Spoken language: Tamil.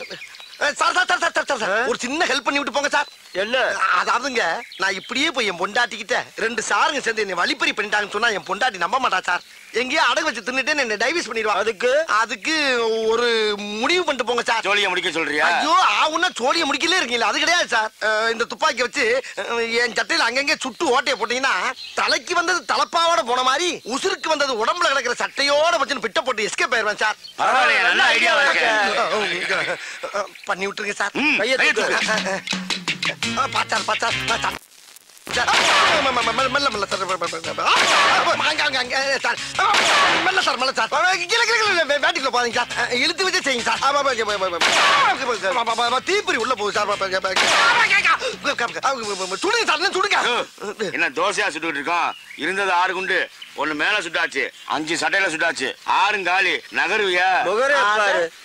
Sir sir sir sir sir sir ஒரு சின்ன ஹெல்ப் பண்ணி விட்டு போங்க சார் என்ன அதாவதுங்க நான் இப்படியே போய் என் பொண்டாட்டிக்கிட்ட ரெண்டு சாருங்க சேர்ந்து என்னை வழிப்பறி பண்ணிட்டாங்கன்னு சொன்னா என் பொண்டாட்டி நம்ப மாட்டா சார் எங்கேயோ அடகு வச்சு தின்னுட்டு என்ன டைவர்ஸ் பண்ணிடுவா அதுக்கு அதுக்கு ஒரு முடிவு பண்ணிட்டு போங்க சார் ஜோலியை முடிக்க சொல்றியா ஐயோ ஆவுன்னா சோழிய முடிக்கலே இருக்கீங்களா அது கிடையாது சார் அஹ், இந்த துப்பாக்கி வச்சு அஹ், என் சட்டையில அங்கங்க சுட்டு ஓட்டைய போட்டீங்கன்னா தலைக்கு வந்தது தலப்பாவோட போன மாதிரி உசுருக்கு வந்தது உடம்புல கிடக்கிற சட்டையோட வச்சு பிட்ட போட்டு எஸ்கேப் ஆயிருவேன் சார் பரவாயில்லையே நல்ல ஐடியாவா இருக்கு அஹ், பண்ணி விட்டுருங்க சார் ம், கையை கையை தூக்கு. தூக்கு. அஹ், பாச்சார் பாச்சார் பாச்சார் சார், ம- ம- ம- மெல்ல மெல்ல சார் ம- ம- ம- ஆ, அங்க, அங்க, அங்க, சார் மெல்ல சார் மெல்ல சார் கீழே கீழே கீழே வே- வேட்டிக்குள்ள போகாதீங்க சார் அஹ், இழுத்து வச்சு செய்யுங்க சார் ஆ, ப- ப- ப- ப- ப- ப- ப- ப- தீப்பொறி உள்ள போகுது சார் ப- ப- ப- சுடுங்க சார் இன்னும் சுடுங்க என்ன தோசையா சுட்டுக்கிட்டு இருக்கோம் இருந்தது ஆறு குண்டு ஒண்ணு மேல சுட்டாச்சு அஞ்சு சட்டையில சுட்டாச்சு ஆறும் காலி நகருவியா முகரே பாரு